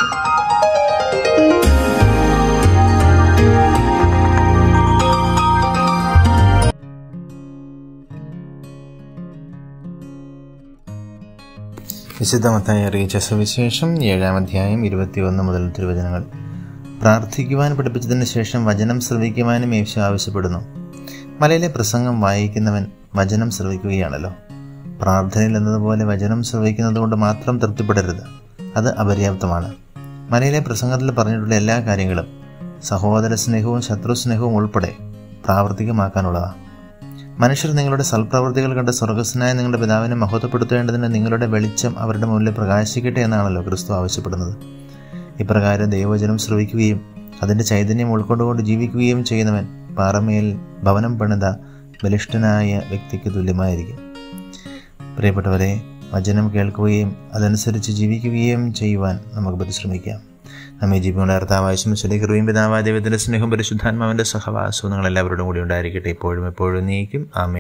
വിശുദ്ധമത്തായി അറിയിച്ച സുവിശേഷം ഏഴാം അധ്യായം ഇരുപത്തിയൊന്ന് മുതൽ തിരുവചനങ്ങൾ പ്രാർത്ഥിക്കുവാൻ പഠിപ്പിച്ചതിന് ശേഷം വചനം ശ്രവിക്കുവാനും യേശു ആവശ്യപ്പെടുന്നു മലയിലെ പ്രസംഗം വായിക്കുന്നവൻ വചനം ശ്രവിക്കുകയാണല്ലോ പ്രാർത്ഥനയിൽ എന്നതുപോലെ വചനം ശ്രവിക്കുന്നത് കൊണ്ട് മാത്രം തൃപ്തിപ്പെടരുത് അത് അപര്യാപ്തമാണ് മലയിലെ പ്രസംഗത്തിൽ പറഞ്ഞിട്ടുള്ള എല്ലാ കാര്യങ്ങളും സഹോദര സ്നേഹവും ശത്രു സ്നേഹവും ഉൾപ്പെടെ പ്രാവർത്തികമാക്കാനുള്ളതാണ് മനുഷ്യർ നിങ്ങളുടെ സൽപ്രവൃത്തികൾ കണ്ട് സ്വർഗസ്നായ നിങ്ങളുടെ പിതാവിനെ മഹത്വപ്പെടുത്തേണ്ടതിന് നിങ്ങളുടെ വെളിച്ചം അവരുടെ മുന്നിൽ പ്രകാശിക്കട്ടെ എന്നാണല്ലോ ക്രിസ്തു ആവശ്യപ്പെടുന്നത് ഇപ്രകാരം ദൈവവചനം ശ്രവിക്കുകയും അതിൻ്റെ ചൈതന്യം ഉൾക്കൊണ്ടുകൊണ്ട് ജീവിക്കുകയും ചെയ്യുന്നവൻ പാറമേൽ ഭവനം പണിത ബലിഷ്ഠനായ വ്യക്തിക്ക് തുല്യമായിരിക്കും പ്രിയപ്പെട്ടവരെ വചനം കേൾക്കുകയും അതനുസരിച്ച് ജീവിക്കുകയും ചെയ്യുവാൻ നമുക്ക് പരിശ്രമിക്കാം നമ്മെ ജീവിക്കുന്ന കർത്താവായ കൃപയും പിതാവായ ദൈവത്തിൻ്റെ സ്നേഹം പരിശുദ്ധാത്മാവിൻ്റെ സഹവാസവും നിങ്ങളെല്ലാവരോടും കൂടി ഉണ്ടായിരിക്കട്ടെ ഇപ്പോഴും എപ്പോഴും നീക്കും ആമേ